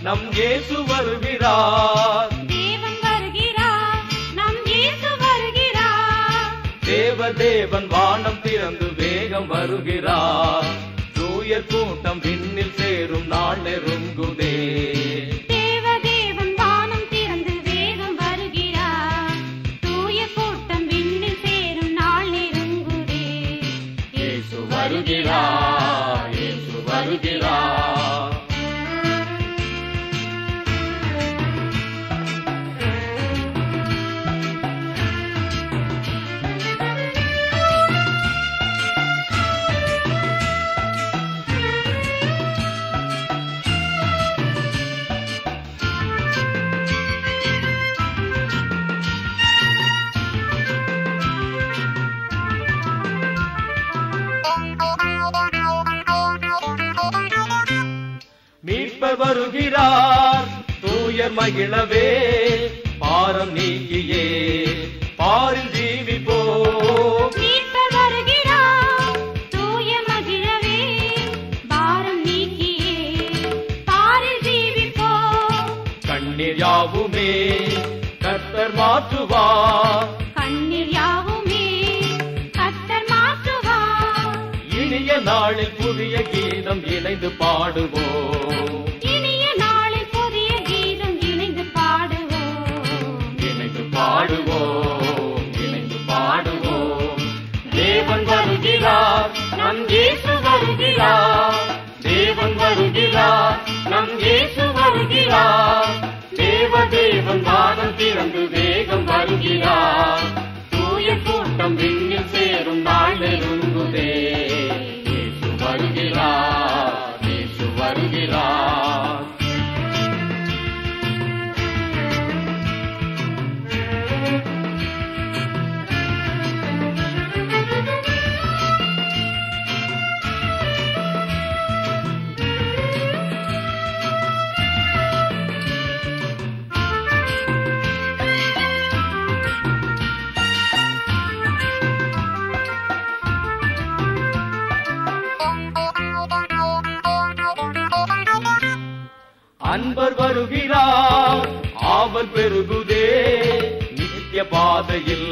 நம் இயேசு வருகிறார் தேவன் வருகிறார் நம் இயேசு வருகிறார் தேவ தேவன் வானம் திறந்து வேகம் வருகிறார் தூயர் கூட்டம் விண்ணில் சேரும் நாள் நெருங்குதே தேவ தேவன் வானம் திறந்து வேகம் வருகிறார் தூய கூட்டம் விண்ணில் சேரும் நாள் நெருங்குதே இயேசு வருகிறார் இயேசு வருகிறார் மீட்பர் வருகிறார் தூயர் மகிழவே பாரம் நீக்கியே பாரில் ஜீவிப்போ மீட்பர் வருகிறார் தூய மகிழவே பாரம் நீக்கியே பாரில் ஜீவிப்போம் கண்ணீர் யாவுமே கர்த்தர் மாற்றுவார் கண்ணீர் யாவுமே கத்தர் மாற்றுவார் இனிய நாளில் புதிய கீதம் இணைந்து பாடுவோம் இனிய நாளில் புதிய கீதம் இணைந்து பாடுவோம் இணைந்து பாடுவோம் இணைந்து பாடுவோம் தேவன் வருகிறார் நம் இயேசு வருகிறார் தேவன் வருகிறார் நம் இயேசு வருகிறார் தேவ தேவன் வானம் திறந்து வேகம் வருகிறார் தூய கூட்டம் விண்ணில் சேரும் நாள் நெருங்குதே இயேசு வருகிறார் இயேசு வருகிறார் அன்பர் வருகிறார் ஆவல் பெருகுதே நித்திய பாதையில்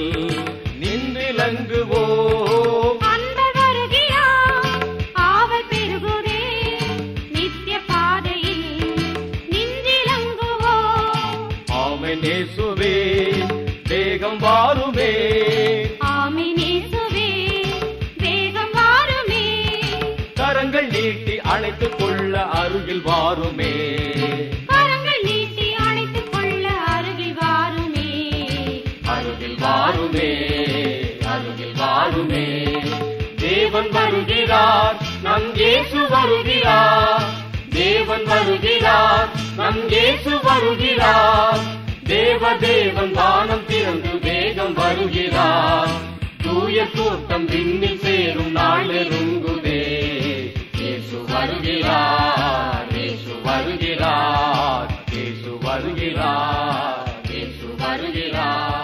நின்றிலங்குவோம் அன்பர் வருகிறார் ஆவல் பெருகுதே நித்திய பாதையில் நின்றிலங்குவோம் ஆமென் இயேசுவே வேகம் வாருமே ஆமென் இயேசுவே வேகம் வாருமே கரங்கள் நீட்டி அழைத்துக் கொள்ள அருகில் வாருமே கரங்கள் நீட்டி அணைத்துக் கொள்ள அருகில் வாருமே அருகில் வாருமே அருகில் வாருமே தேவன் வருகிறார் நம் இயேசு வருகிறார் தேவன் வருகிறார் நம் இயேசு வருகிறார் தேவ தேவன் வானம் திறந்து வேகம் வருகிறார் தூய கூட்டம் விண்ணில் சேரும் நாள் நெருங்குதே இயேசு வருகிறார் இயேசு வருகிறார் இயேசு வருகிறார் இயேசு வருகிறார்